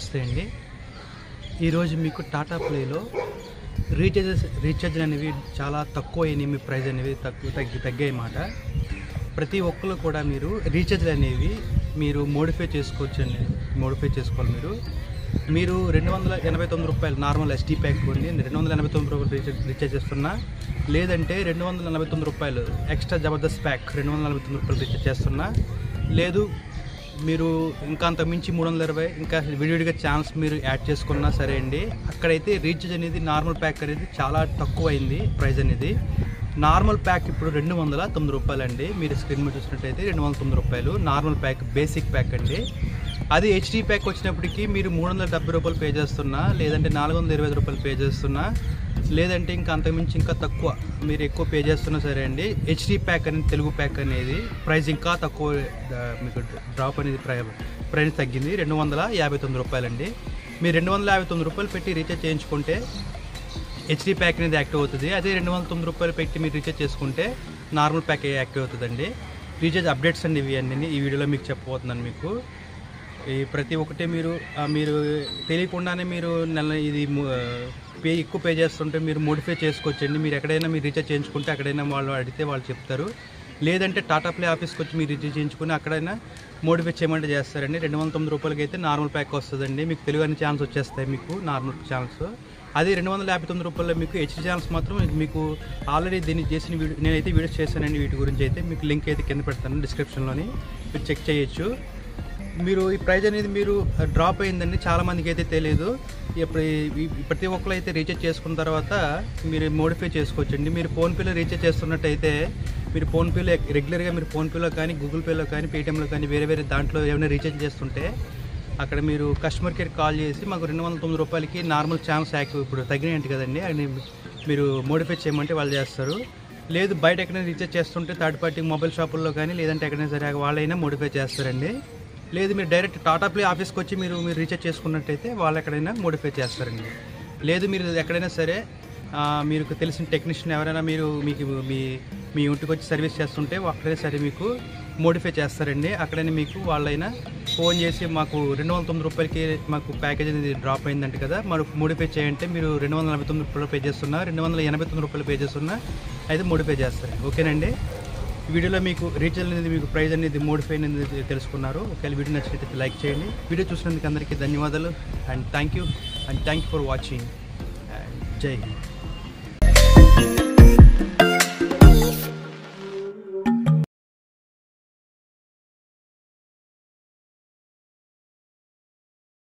నమస్తే అండి ఈరోజు మీకు టాటా ప్లేలో రీఛార్జెస్ రీఛార్జ్ అనేవి చాలా తక్కువ అయినాయి మీ ప్రైస్ అనేవి తక్కువ తగ్గి తగ్గాయి మాట ప్రతి ఒక్కరు కూడా మీరు రీఛార్జ్లు అనేవి మీరు మోడిఫై చేసుకోవచ్చు అండి మోడిఫై చేసుకోవాలి మీరు మీరు రెండు వందల ఎనభై తొమ్మిది రూపాయలు నార్మల్ ఎస్టీ ప్యాక్ కొన్ని రెండు వందల ఎనభై తొమ్మిది రూపాయలు రీఛార్జ్ రీఛార్జ్ చేస్తున్నా లేదంటే రెండు వందల నలభై తొమ్మిది రూపాయలు ఎక్స్ట్రా జబర్దస్త్ ప్యాక్ రెండు వందల నలభై తొమ్మిది రూపాయలు రీఛార్జ్ చేస్తున్నా లేదు మీరు ఇంకా అంత మించి మూడు వందల ఇరవై ఇంకా విడివిడిగా ఛాన్స్ మీరు యాడ్ చేసుకున్నా సరే అండి అక్కడైతే రీఛార్జ్ అనేది నార్మల్ ప్యాక్ అనేది చాలా తక్కువ అయింది ప్రైస్ అనేది నార్మల్ ప్యాక్ ఇప్పుడు రెండు వందల తొమ్మిది రూపాయలు అండి మీరు స్క్రీన్ మీద చూసినట్టయితే రెండు వందల తొమ్మిది రూపాయలు నార్మల్ ప్యాక్ బేసిక్ ప్యాక్ అండి అది హెచ్డీ ప్యాక్ వచ్చినప్పటికీ మీరు మూడు వందల డెబ్బై రూపాయలు పే చేస్తున్నా లేదంటే నాలుగు వందల ఇరవై ఐదు రూపాయలు పే చేస్తున్నా లేదంటే ఇంకా అంతకుమించి ఇంకా తక్కువ మీరు ఎక్కువ పే చేస్తున్నా సరే అండి హెచ్డీ ప్యాక్ అనేది తెలుగు ప్యాక్ అనేది ప్రైస్ ఇంకా తక్కువ ఆ, మీకు డ్రాప్ అనేది ప్రై ప్రైస్ తగ్గింది రెండు వందల యాభై తొమ్మిది రూపాయలండి మీరు రెండు వందల యాభై తొమ్మిది రూపాయలు పెట్టి రీఛార్జ్ చేయించుకుంటే హెచ్డీ ప్యాక్ అనేది యాక్టివ్ అవుతుంది అదే రెండు వందల తొమ్మిది రూపాయలు పెట్టి మీరు రీఛార్జ్ చేసుకుంటే నార్మల్ ప్యాక్ యాక్టివ్ అవుతుందండి రీఛార్జ్ అప్డేట్స్ అండి ఇవి అన్నీ ఈ వీడియోలో మీకు చెప్పబోతున్నాను మీకు ఈ ప్రతి ఒక్కటి మీరు ఆ, మీరు తెలియకుండానే మీరు నెల ఇది ము- ఆ, పే ఎక్కువ పే చేస్తుంటే మీరు మోడిఫై చేసుకోవచ్చండి మీరు ఎక్కడైనా మీరు రీఛార్జ్ చేయించుకుంటే అక్కడైనా వాళ్ళు అడిగితే వాళ్ళు చెప్తారు లేదంటే టాటా ప్లే ఆఫీస్కి వచ్చి మీరు రీఛార్జ్ చేయించుకుని అక్కడైనా మోడిఫై చేయమంటే చేస్తారండి రెండు వందల తొమ్మిది రూపాయలకి అయితే నార్మల్ ప్యాక్ వస్తుందండి మీకు తెలుగు అన్ని ఛాన్స్ వచ్చేస్తాయి మీకు నార్మల్ ఛాన్స్ అదే రెండు వందల యాభై తొమ్మిది రూపాయలు మీకు హెచ్డి ఛానల్స్ మాత్రం మీకు ఆల్రెడీ దీన్ని చేసిన వీడియో నేనైతే వీడియోస్ చేశానండి వీటి గురించి అయితే మీకు లింక్ అయితే కింద పెడతాను డిస్క్రిప్షన్లోని మీరు చెక్ చేయొచ్చు మీరు ఈ ప్రైజ్ అనేది మీరు డ్రాప్ అయిందండి చాలా మందికి అయితే తెలియదు ఇప్పుడు ఈ- ఈ ప్రతి ఒక్కరు అయితే రీఛార్జ్ చేసుకున్న తర్వాత మీరు మోడిఫై చేసుకోవచ్చండి మీరు ఫోన్పేలో రీఛార్జ్ చేస్తున్నట్టయితే మీరు ఫోన్పేలో రెగ్యులర్గా మీరు ఫోన్పేలో కానీ గూగుల్ పేలో కానీ పేటీఎంలో కానీ వేరే వేరే దాంట్లో ఏమైనా రీఛార్జ్ చేస్తుంటే అక్కడ మీరు కస్టమర్ కేర్ కాల్ చేసి మాకు రెండు వందల తొమ్మిది రూపాయలకి నార్మల్ ఛాన్స్ యాక్టివ్ ఇప్పుడు తగ్గినట్టు కదండి అని మీరు మోడిఫై చేయమంటే వాళ్ళు చేస్తారు లేదు బయట ఎక్కడైనా రీఛార్జ్ చేస్తుంటే థర్డ్ పార్టీ మొబైల్ షాపుల్లో కానీ లేదంటే ఎక్కడైనా సరే వాళ్ళైనా మోడిఫై చేస్తారండి లేదు మీరు డైరెక్ట్ టాటా ప్లే ఆఫీస్కి వచ్చి మీరు మీరు రీఛార్జ్ చేసుకున్నట్టయితే వాళ్ళు ఎక్కడైనా మోడిఫై చేస్తారండి లేదు మీరు ఎక్కడైనా సరే ఆ, మీకు తెలిసిన టెక్నీషియన్ ఎవరైనా మీరు మీకు మీ మీ ఇంటికి వచ్చి సర్వీస్ చేస్తుంటే అక్కడే సరే మీకు మోడిఫై చేస్తారండి అక్కడైనా మీకు వాళ్ళైనా ఫోన్ చేసి మాకు రెండు వందల తొమ్మిది రూపాయలకి మాకు ప్యాకేజ్ అనేది డ్రాప్ అయిందంట కదా మరి మోడిఫై చేయంటే మీరు రెండు వందల నలభై తొమ్మిది రూపాయలు పే చేస్తున్నా రెండు వందల ఎనభై తొమ్మిది రూపాయలు పే చేస్తున్నా అయితే మోడిఫై చేస్తారు ఓకేనండి ఈ వీడియోలో మీకు రీఛార్జ్ అనేది మీకు ప్రైస్ అనేది మోడిఫై అనేది తెలుసుకున్నారు ఒకవేళ వీడియో నచ్చినట్లయితే లైక్ చేయండి వీడియో చూసినందుకు అందరికీ ధన్యవాదాలు and thank you and thank you for watching and Jai Hind